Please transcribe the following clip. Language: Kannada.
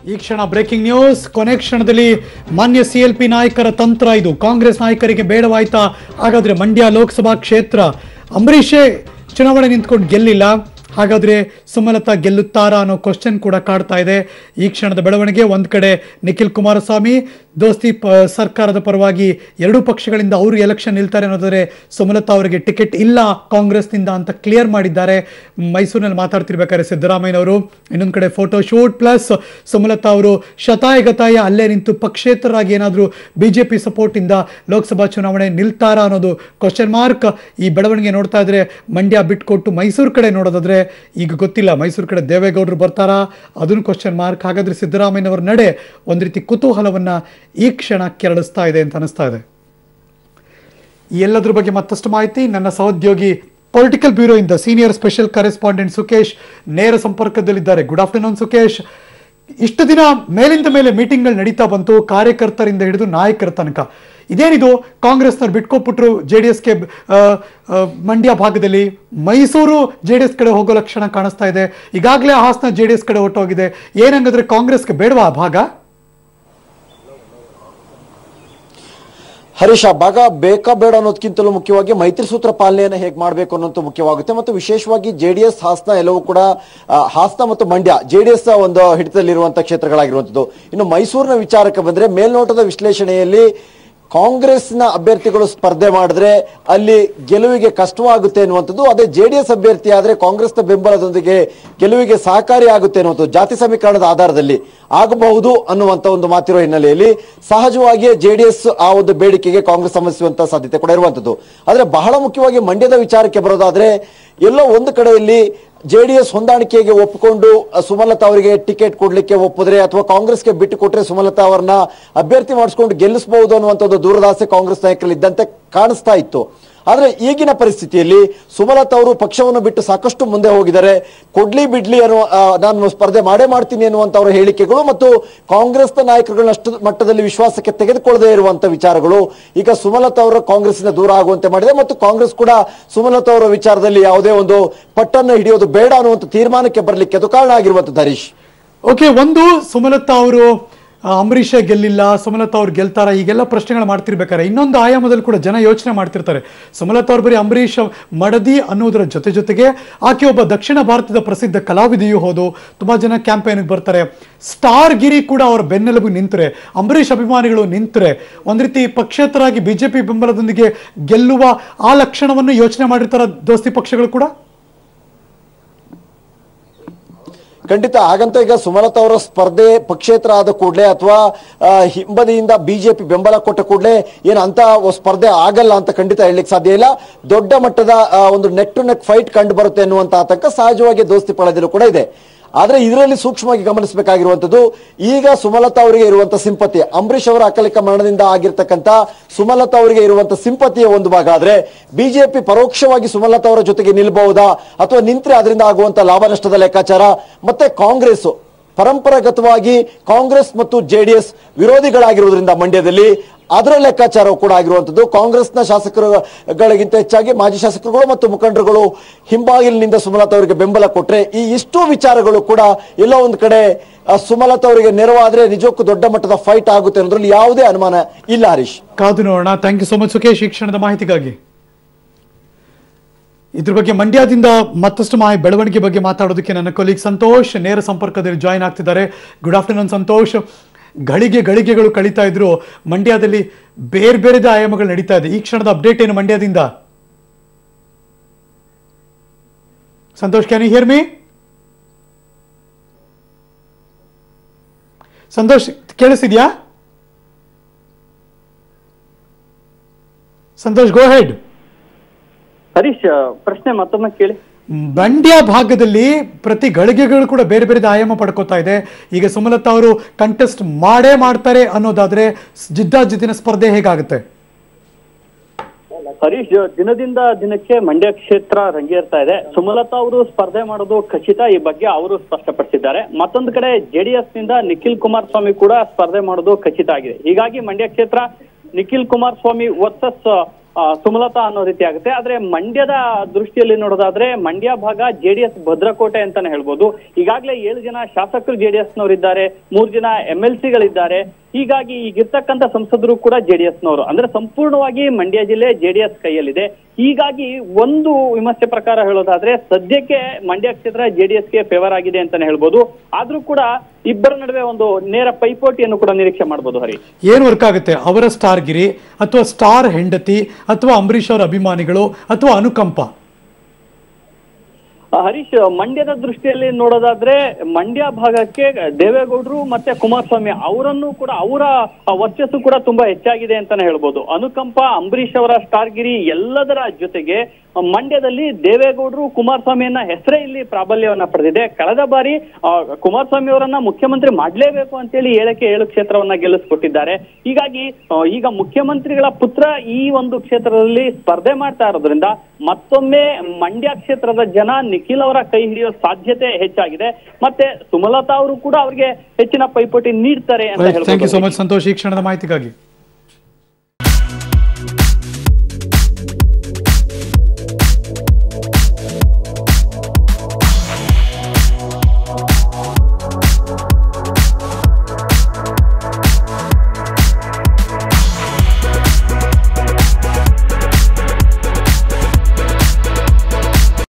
ಈ ಕ್ಷಣ ಬ್ರೇಕಿಂಗ್ ನ್ಯೂಸ್ ಕೊನೆ ಕ್ಷಣದಲ್ಲಿ ಮಾನ್ಯ ಸಿ ಎಲ್ ಪಿ ನಾಯಕರ ತಂತ್ರ ಇದು ಕಾಂಗ್ರೆಸ್ ನಾಯಕರಿಗೆ ಬೇಡವಾಯ್ತಾ ಹಾಗಾದ್ರೆ ಮಂಡ್ಯ ಲೋಕಸಭಾ ಕ್ಷೇತ್ರ ಅಂಬರೀಷೇ ಚುನಾವಣೆ ನಿಂತ್ಕೊಂಡು ಗೆಲ್ಲಿಲ್ಲ ಹಾಗಾದ್ರೆ ಸುಮಲತಾ ಗೆಲ್ಲುತ್ತಾರಾ ಅನ್ನೋ ಕ್ವಶನ್ ಕೂಡ ಕಾಡ್ತಾ ಇದೆ ಈ ಕ್ಷಣದ ಬೆಳವಣಿಗೆ ಒಂದ್ ಕಡೆ ನಿಖಿಲ್ ಕುಮಾರಸ್ವಾಮಿ ದೋಸ್ತಿ ಪ ಸರ್ಕಾರದ ಪರವಾಗಿ ಎರಡೂ ಪಕ್ಷಗಳಿಂದ ಅವರು ಎಲೆಕ್ಷನ್ ನಿಲ್ತಾರೆ ಅನ್ನೋದಾದ್ರೆ ಸುಮಲತಾ ಅವರಿಗೆ ಟಿಕೆಟ್ ಇಲ್ಲ ಕಾಂಗ್ರೆಸ್ನಿಂದ ಅಂತ ಕ್ಲಿಯರ್ ಮಾಡಿದ್ದಾರೆ ಮೈಸೂರಿನಲ್ಲಿ ಮಾತಾಡ್ತಿರ್ಬೇಕಾದ್ರೆ ಸಿದ್ದರಾಮಯ್ಯನವರು ಇನ್ನೊಂದು ಕಡೆ ಫೋಟೋ ಶೂಟ್ ಪ್ಲಸ್ ಸುಮಲತಾ ಅವರು ಶತಾಯಗತಾಯ ಅಲ್ಲೇ ನಿಂತು ಪಕ್ಷೇತರರಾಗಿ ಏನಾದರೂ ಬಿ ಜೆ ಪಿ ಸಪೋರ್ಟಿಂದ ಲೋಕಸಭಾ ಚುನಾವಣೆ ನಿಲ್ತಾರಾ ಅನ್ನೋದು ಕ್ವಶನ್ ಮಾರ್ಕ್ ಈ ಬೆಳವಣಿಗೆ ನೋಡ್ತಾ ಇದ್ರೆ ಮಂಡ್ಯ ಬಿಟ್ಕೊಟ್ಟು ಮೈಸೂರು ಕಡೆ ನೋಡೋದಾದ್ರೆ ಈಗ ಗೊತ್ತಿಲ್ಲ ಮೈಸೂರು ಕಡೆ ದೇವೇಗೌಡರು ಬರ್ತಾರಾ ಅದನ್ನು ಕ್ವಶನ್ ಮಾರ್ಕ್ ಹಾಗಾದ್ರೆ ಸಿದ್ದರಾಮಯ್ಯನವರ ನಡೆ ಒಂದು ರೀತಿ ಕುತೂಹಲವನ್ನ ಈ ಕ್ಷಣ ಕೆರಳಿಸ್ತಾ ಇದೆ ಅಂತ ಅನಿಸ್ತಾ ಇದೆ ಈ ಎಲ್ಲದ್ರ ಬಗ್ಗೆ ಮತ್ತಷ್ಟು ಮಾಹಿತಿ ನನ್ನ ಸಹೋದ್ಯೋಗಿ ಪೊಲಿಟಿಕಲ್ ಬ್ಯೂರೋ ಇಂದ ಸೀನಿಯರ್ ಸ್ಪೆಷಲ್ ಕರೆಸ್ಪಾಂಡೆಂಟ್ ಸುಕೇಶ್ ನೇರ ಸಂಪರ್ಕದಲ್ಲಿದ್ದಾರೆ ಗುಡ್ ಆಫ್ಟರ್ನೂನ್ ಸುಕೇಶ್ ಇಷ್ಟು ದಿನ ಮೇಲಿಂದ ಮೇಲೆ ಮೀಟಿಂಗ್ಗಳು ನಡೀತಾ ಬಂತು ಕಾರ್ಯಕರ್ತರಿಂದ ಹಿಡಿದು ನಾಯಕರ ತನಕ ಇದೇನಿದು ಕಾಂಗ್ರೆಸ್ನವ್ರು ಬಿಟ್ಕೊಟ್ಬಿಟ್ರು ಜೆ ಡಿ ಎಸ್ಗೆ ಮಂಡ್ಯ ಭಾಗದಲ್ಲಿ ಮೈಸೂರು ಜೆ ಡಿ ಎಸ್ ಕಡೆ ಹೋಗೋ ಲಕ್ಷಣ ಕಾಣಿಸ್ತಾ ಇದೆ ಈಗಾಗಲೇ ಹಾಸನ ಜೆ ಡಿ ಎಸ್ ಕಡೆ ಹೊಟ್ಟೋಗಿದೆ ಏನಂಗಂದ್ರೆ ಕಾಂಗ್ರೆಸ್ಗೆ ಬೇಡವಾ ಆ ಭಾಗ ಹರೀಶ್ ಆ ಭಾಗ ಬೇಕಾ ಬೇಡ ಅನ್ನೋದಕ್ಕಿಂತಲೂ ಮುಖ್ಯವಾಗಿ ಮೈತ್ರಿ ಸೂತ್ರ ಪಾಲನೆಯನ್ನು ಹೇಗೆ ಮಾಡಬೇಕು ಅನ್ನೋದು ಮುಖ್ಯವಾಗುತ್ತೆ ಮತ್ತು ವಿಶೇಷವಾಗಿ ಜೆಡಿಎಸ್ ಹಾಸನ ಎಲ್ಲವೂ ಕೂಡ ಆ, ಹಾಸನ ಮತ್ತು ಮಂಡ್ಯ ಜೆಡಿಎಸ್ ಒಂದು ಹಿಡಿತದಲ್ಲಿರುವಂತಹ ಕ್ಷೇತ್ರಗಳಾಗಿರುವಂತದ್ದು ಇನ್ನು ಮೈಸೂರಿನ ವಿಚಾರಕ್ಕೆ ಬಂದ್ರೆ ಮೇಲ್ನೋಟದ ವಿಶ್ಲೇಷಣೆಯಲ್ಲಿ ಕಾಂಗ್ರೆಸ್ನ ಅಭ್ಯರ್ಥಿಗಳು ಸ್ಪರ್ಧೆ ಮಾಡಿದ್ರೆ ಅಲ್ಲಿ ಗೆಲುವಿಗೆ ಕಷ್ಟವಾಗುತ್ತೆ ಅನ್ನುವಂಥದ್ದು ಅದೇ ಜೆಡಿಎಸ್ ಅಭ್ಯರ್ಥಿ ಆದ್ರೆ ಕಾಂಗ್ರೆಸ್ನ ಬೆಂಬಲದೊಂದಿಗೆ ಗೆಲುವಿಗೆ ಸಹಕಾರಿ ಆಗುತ್ತೆ ಅನ್ನುವಂಥದ್ದು ಜಾತಿ ಸಮೀಕರಣದ ಆಧಾರದಲ್ಲಿ ಆಗಬಹುದು ಅನ್ನುವಂತ ಒಂದು ಮಾತಿರೋ ಹಿನ್ನೆಲೆಯಲ್ಲಿ ಸಹಜವಾಗಿಯೇ ಜೆಡಿಎಸ್ ಆ ಒಂದು ಬೇಡಿಕೆಗೆ ಕಾಂಗ್ರೆಸ್ ಸಮ್ಮತಿಸುವಂತ ಸಾಧ್ಯತೆ ಕೂಡ ಇರುವಂತದ್ದು ಆದ್ರೆ ಬಹಳ ಮುಖ್ಯವಾಗಿ ಮಂಡ್ಯದ ವಿಚಾರಕ್ಕೆ ಬರೋದಾದ್ರೆ ಎಲ್ಲೋ ಒಂದು ಕಡೆಯಲ್ಲಿ ಜೆಡಿಎಸ್ ಹೊಂದಾಣಿಕೆಗೆ ಒಪ್ಪಿಕೊಂಡು ಅ, ಸುಮಲತಾ ಅವರಿಗೆ ಟಿಕೆಟ್ ಕೊಡ್ಲಿಕ್ಕೆ ಒಪ್ಪಿದ್ರೆ ಅಥವಾ ಕಾಂಗ್ರೆಸ್ಗೆ ಬಿಟ್ಟು ಕೊಟ್ರೆ ಸುಮಲತಾ ಅವರನ್ನ ಅಭ್ಯರ್ಥಿ ಮಾಡಿಸ್ಕೊಂಡು ಗೆಲ್ಲಿಸಬಹುದು ಅನ್ನುವಂಥ ಒಂದು ದೂರದಾಸೆ ಕಾಂಗ್ರೆಸ್ ನಾಯಕರಲ್ಲಿ ಇದ್ದಂತೆ ಕಾಣಿಸ್ತಾ ಇತ್ತು ಆದ್ರೆ ಈಗಿನ ಪರಿಸ್ಥಿತಿಯಲ್ಲಿ ಸುಮಲತಾ ಅವರು ಪಕ್ಷವನ್ನು ಬಿಟ್ಟು ಸಾಕಷ್ಟು ಮುಂದೆ ಹೋಗಿದ್ದಾರೆ ಕೊಡ್ಲಿ ಬಿಡ್ಲಿ ಅನ್ನುವ ಆ, ನಾನು ಸ್ಪರ್ಧೆ ಮಾಡೇ ಮಾಡ್ತೀನಿ ಅನ್ನುವಂತ ಅವರ ಹೇಳಿಕೆಗಳು ಮತ್ತು ಕಾಂಗ್ರೆಸ್ನ ನಾಯಕರುಗಳನ್ನ ಅಷ್ಟು ಮಟ್ಟದಲ್ಲಿ ವಿಶ್ವಾಸಕ್ಕೆ ತೆಗೆದುಕೊಳ್ಳದೆ ಇರುವಂತ ವಿಚಾರಗಳು ಈಗ ಸುಮಲತಾ ಅವರ ಕಾಂಗ್ರೆಸ್ಸಿಂದ ದೂರ ಆಗುವಂತೆ ಮಾಡಿದೆ ಮತ್ತು ಕಾಂಗ್ರೆಸ್ ಕೂಡ ಸುಮಲತಾ ಅವರ ವಿಚಾರದಲ್ಲಿ ಯಾವುದೇ ಒಂದು ಪಟ್ಟನ್ನು ಹಿಡಿಯೋದು ಬೇಡ ಅನ್ನುವಂಥ ತೀರ್ಮಾನಕ್ಕೆ ಬರಲಿಕ್ಕೆ ಅದು ಕಾರಣ ಆಗಿರುವಂತದ್ದು ಹರೀಶ್ ಓಕೆ ಒಂದು ಸುಮಲತಾ ಅವರು ಅಂಬರೀಷ ಗೆಲ್ಲಿಲ್ಲ ಸುಮಲತಾ ಅವ್ರು ಗೆಲ್ತಾರ ಹೀಗೆಲ್ಲ ಪ್ರಶ್ನೆಗಳು ಮಾಡ್ತಿರ್ಬೇಕಾರೆ ಇನ್ನೊಂದು ಆಯಾಮದಲ್ಲಿ ಕೂಡ ಜನ ಯೋಚನೆ ಮಾಡ್ತಿರ್ತಾರೆ ಸುಮಲತಾ ಅವ್ರು ಬರೀ ಅಂಬರೀಷ್ ಮಡದಿ ಅನ್ನೋದರ ಜೊತೆ ಜೊತೆಗೆ ಆಕೆ ಒಬ್ಬ ದಕ್ಷಿಣ ಭಾರತದ ಪ್ರಸಿದ್ಧ ಕಲಾವಿದೆಯೂ ಹೌದು ತುಂಬಾ ಜನ ಕ್ಯಾಂಪೇನ್ಗೆ ಬರ್ತಾರೆ ಸ್ಟಾರ್ ಗಿರಿ ಕೂಡ ಅವರ ಬೆನ್ನೆಲುಬು ನಿಂತರೆ ಅಂಬರೀಷ್ ಅಭಿಮಾನಿಗಳು ನಿಂತರೆ ಒಂದ್ ರೀತಿ ಪಕ್ಷೇತರಾಗಿ ಬಿಜೆಪಿ ಬೆಂಬಲದೊಂದಿಗೆ ಗೆಲ್ಲುವ ಆ ಲಕ್ಷಣವನ್ನು ಯೋಚನೆ ಮಾಡಿರ್ತಾರ ದೋಸ್ತಿ ಪಕ್ಷಗಳು ಕೂಡ ಖಂಡಿತ ಹಾಗಂತ ಈಗ ಸುಮಲತಾ ಅವರ ಸ್ಪರ್ಧೆ ಪಕ್ಷೇತರ ಆದ ಕೂಡಲೇ ಅಥವಾ ಆ, ಹಿಂಬದಿಯಿಂದ ಬಿಜೆಪಿ ಬೆಂಬಲ ಕೊಟ್ಟ ಕೂಡಲೇ ಏನು ಅಂತ ಸ್ಪರ್ಧೆ ಆಗಲ್ಲ ಅಂತ ಖಂಡಿತ ಹೇಳಲಿಕ್ಕೆ ಸಾಧ್ಯ ಇಲ್ಲ ದೊಡ್ಡ ಮಟ್ಟದ ಆ, ಒಂದು ನೆಕ್ ಟು ನೆಕ್ ಫೈಟ್ ಕಂಡು ಬರುತ್ತೆ ಅನ್ನುವಂತ ಆತಂಕ ಸಹಜವಾಗಿ ದೋಸ್ತಿ ಪಳದಲ್ಲೂ ಕೂಡ ಇದೆ ಆದ್ರೆ ಇದರಲ್ಲಿ ಸೂಕ್ಷ್ಮವಾಗಿ ಗಮನಿಸಬೇಕಾಗಿರುವಂತದ್ದು ಈಗ ಸುಮಲತಾ ಅವರಿಗೆ ಇರುವಂತ ಸಿಂಪತಿ ಅಂಬರೀಷ್ ಅವರ ಅಕಾಲಿಕ ಮರಣದಿಂದ ಆಗಿರ್ತಕ್ಕಂತ ಸುಮಲತಾ ಅವರಿಗೆ ಇರುವಂತ ಸಿಂಪತಿಯ ಒಂದು ಭಾಗ ಆದ್ರೆ ಬಿಜೆಪಿ ಪರೋಕ್ಷವಾಗಿ ಸುಮಲತಾ ಅವರ ಜೊತೆಗೆ ನಿಲ್ಬಹುದಾ ಅಥವಾ ನಿಂತ್ರೆ ಅದರಿಂದ ಆಗುವಂತ ಲಾಭ ನಷ್ಟದ ಲೆಕ್ಕಾಚಾರ ಮತ್ತೆ ಕಾಂಗ್ರೆಸ್ ಪರಂಪರಾಗತವಾಗಿ ಕಾಂಗ್ರೆಸ್ ಮತ್ತು ಜೆಡಿಎಸ್ ವಿರೋಧಿಗಳಾಗಿರುವುದರಿಂದ ಮಂಡ್ಯದಲ್ಲಿ ಅದರ ಲೆಕ್ಕಾಚಾರವು ಕೂಡ ಆಗಿರುವಂತದ್ದು ಕಾಂಗ್ರೆಸ್ನ ಶಾಸಕರುಗಳಿಗಿಂತ ಹೆಚ್ಚಾಗಿ ಮಾಜಿ ಶಾಸಕರುಗಳು ಮತ್ತು ಮುಖಂಡರುಗಳು ಹಿಂಬಾಗಿಲಿನಿಂದ ಸುಮಲತಾ ಅವರಿಗೆ ಬೆಂಬಲ ಕೊಟ್ರೆ ಈ ಇಷ್ಟೂ ವಿಚಾರಗಳು ಕೂಡ ಎಲ್ಲೋ ಒಂದು ಕಡೆ ಆ, ಸುಮಲತಾ ಅವರಿಗೆ ನೆರವಾದ್ರೆ ನಿಜಕ್ಕೂ ದೊಡ್ಡ ಮಟ್ಟದ ಫೈಟ್ ಆಗುತ್ತೆ ಅನ್ನೋದ್ರಲ್ಲಿ ಯಾವುದೇ ಅನುಮಾನ ಇಲ್ಲ ಹರೀಶ್ ಕಾದು ನೋಡೋಣ thank you so much Sukesh ಈ ಕ್ಷಣದ ಮಾಹಿತಿಗಾಗಿ ಇದ್ರ ಬಗ್ಗೆ ಮಂಡ್ಯದಿಂದ ಮತ್ತಷ್ಟು ಮಾಹಿತಿ ಬೆಳವಣಿಗೆ ಬಗ್ಗೆ ಮಾತಾಡೋದಕ್ಕೆ ನನ್ನ ಕೊಲೀಗ್ ಸಂತೋಷ್ ನೇರ ಸಂಪರ್ಕದಲ್ಲಿ ಜಾಯಿನ್ ಆಗ್ತಿದ್ದಾರೆ ಗುಡ್ ಆಫ್ಟರ್ನೂನ್ ಸಂತೋಷ್ ಗಳಿಗೆ ಗಳಿಗೆಗಳು ಕಳೀತಾ ಇದ್ರು ಮಂಡ್ಯದಲ್ಲಿ ಬೇರೆ ಬೇರೆದ ಆಯಾಮಗಳು ನಡೀತಾ ಇದೆ ಈ ಕ್ಷಣದ ಅಪ್ಡೇಟ್ ಏನು ಮಂಡ್ಯದಿಂದ Santosh can you hear me Santosh ಕೇಳಿಸಿದ್ಯಾ ಸಂತೋಷ್ ಗೋ ಹೆಡ್ ಹರೀಶ್ ಪ್ರಶ್ನೆ ಮತ್ತೊಮ್ಮೆ ಕೇಳಿ ಮಂಡ್ಯ ಭಾಗದಲ್ಲಿ ಪ್ರತಿ ಗಳಿಗೆಗಳು ಕೂಡ ಬೇರೆ ಬೇರೆ ಆಯಾಮ ಪಡ್ಕೋತಾ ಇದೆ ಈಗ ಸುಮಲತಾ ಅವರು ಕಂಟೆಸ್ಟ್ ಮಾಡೇ ಮಾಡ್ತಾರೆ ಅನ್ನೋದಾದ್ರೆ ಜಿದ್ದಾಜಿದ್ದಿನ ಸ್ಪರ್ಧೆ ಹೇಗಾಗುತ್ತೆ ಹರೀಶ್ ದಿನದಿಂದ ದಿನಕ್ಕೆ ಮಂಡ್ಯ ಕ್ಷೇತ್ರ ರಂಗೇರ್ತಾ ಇದೆ ಸುಮಲತಾ ಅವರು ಸ್ಪರ್ಧೆ ಮಾಡೋದು ಖಚಿತ ಈ ಬಗ್ಗೆ ಅವರು ಸ್ಪಷ್ಟಪಡಿಸಿದ್ದಾರೆ ಮತ್ತೊಂದು ಕಡೆ ಜೆಡಿಎಸ್ ನಿಂದ ನಿಖಿಲ್ ಕುಮಾರಸ್ವಾಮಿ ಕೂಡ ಸ್ಪರ್ಧೆ ಮಾಡೋದು ಖಚಿತ ಆಗಿದೆ ಹೀಗಾಗಿ ಮಂಡ್ಯ ಕ್ಷೇತ್ರ ನಿಖಿಲ್ ಕುಮಾರಸ್ವಾಮಿ ವರ್ಸಸ್ ಆ, ಸುಮಲತಾ ಅನ್ನೋ ರೀತಿ ಆಗುತ್ತೆ ಆದ್ರೆ ಮಂಡ್ಯದ ದೃಷ್ಟಿಯಲ್ಲಿ ನೋಡೋದಾದ್ರೆ ಮಂಡ್ಯ ಭಾಗ ಜೆಡಿಎಸ್ ಭದ್ರಕೋಟೆ ಅಂತಾನೆ ಹೇಳ್ಬೋದು ಈಗಾಗಲೇ ಏಳು ಜನ ಶಾಸಕರು ಜೆಡಿಎಸ್ ನವರಿದ್ದಾರೆ ಮೂರು ಜನ ಎಂ ಎಲ್ ಸಿಗಳಿದ್ದಾರೆ ಹೀಗಾಗಿ ಈಗಿರ್ತಕ್ಕಂಥ ಸಂಸದರು ಕೂಡ ಜೆಡಿಎಸ್ ನವರು ಅಂದ್ರೆ ಸಂಪೂರ್ಣವಾಗಿ ಮಂಡ್ಯ ಜಿಲ್ಲೆ ಜೆಡಿಎಸ್ ಕೈಯಲ್ಲಿದೆ ಹೀಗಾಗಿ ಒಂದು ವಿಮರ್ಶೆ ಪ್ರಕಾರ ಹೇಳೋದಾದ್ರೆ ಸದ್ಯಕ್ಕೆ ಮಂಡ್ಯ ಕ್ಷೇತ್ರ ಜೆಡಿಎಸ್ಗೆ ಫೇವರ್ ಆಗಿದೆ ಅಂತಾನೆ ಹೇಳ್ಬೋದು ಆದ್ರೂ ಕೂಡ ಇಬ್ಬರ ನಡುವೆ ಒಂದು ನೇರ ಪೈಪೋಟಿಯನ್ನು ಕೂಡ ನಿರೀಕ್ಷೆ ಮಾಡಬಹುದು ಹರಿ ಏನು ವರ್ಕ್ ಆಗುತ್ತೆ ಅವರ ಸ್ಟಾರ್ ಗಿರಿ ಅಥವಾ ಸ್ಟಾರ್ ಹೆಂಡತಿ ಅಥವಾ ಅಂಬರೀಷ್ ಅವರ ಅಭಿಮಾನಿಗಳು ಅಥವಾ ಅನುಕಂಪ ಆ, ಹರೀಶ್ ಮಂಡ್ಯದ ದೃಷ್ಟಿಯಲ್ಲಿ ನೋಡೋದಾದ್ರೆ ಮಂಡ್ಯ ಭಾಗಕ್ಕೆ ದೇವೇಗೌಡರು ಮತ್ತೆ ಕುಮಾರಸ್ವಾಮಿ ಅವರನ್ನು ಕೂಡ ಅವರ ವರ್ಚಸ್ಸು ಕೂಡ ತುಂಬಾ ಹೆಚ್ಚಾಗಿದೆ ಅಂತಾನೆ ಹೇಳ್ಬೋದು ಅನುಕಂಪ ಅಂಬರೀಷ್ ಅವರ ಸ್ಟಾರ್ಗಿರಿ ಎಲ್ಲದರ ಜೊತೆಗೆ ಮಂಡ್ಯದಲ್ಲಿ ದೇವೇಗೌಡರು ಕುಮಾರಸ್ವಾಮಿಯನ್ನ ಹೆಸರೇ ಇಲ್ಲಿ ಪ್ರಾಬಲ್ಯವನ್ನ ಪಡೆದಿದೆ ಕಳೆದ ಬಾರಿ ಆ, ಕುಮಾರಸ್ವಾಮಿ ಅವರನ್ನ ಮುಖ್ಯಮಂತ್ರಿ ಮಾಡ್ಲೇಬೇಕು ಅಂತೇಳಿ ಏಳಕ್ಕೆ ಏಳು ಕ್ಷೇತ್ರವನ್ನ ಗೆಲ್ಲಿಸ್ಕೊಟ್ಟಿದ್ದಾರೆ ಹೀಗಾಗಿ ಆ, ಈಗ ಮುಖ್ಯಮಂತ್ರಿಗಳ ಪುತ್ರ ಈ ಒಂದು ಕ್ಷೇತ್ರದಲ್ಲಿ ಸ್ಪರ್ಧೆ ಮಾಡ್ತಾ ಇರೋದ್ರಿಂದ ಮತ್ತೊಮ್ಮೆ ಮಂಡ್ಯ ಕ್ಷೇತ್ರದ ಜನ ನಿಖಿಲ್ ಅವರ ಕೈ ಹಿಡಿಯೋ ಸಾಧ್ಯತೆ ಹೆಚ್ಚಾಗಿದೆ ಮತ್ತೆ ಸುಮಲತಾ ಅವರು ಕೂಡ ಅವರಿಗೆ ಹೆಚ್ಚಿನ ಪೈಪೋಟಿ ನೀಡ್ತಾರೆ ಅಂತ ಥ್ಯಾಂಕ್ ಯು ಸೊ ಹೇಳ್ಬೋದು ಮಚ್ ಸಂತೋಷ್ ಈ ಕ್ಷಣದ ಮಾಹಿತಿಗಾಗಿ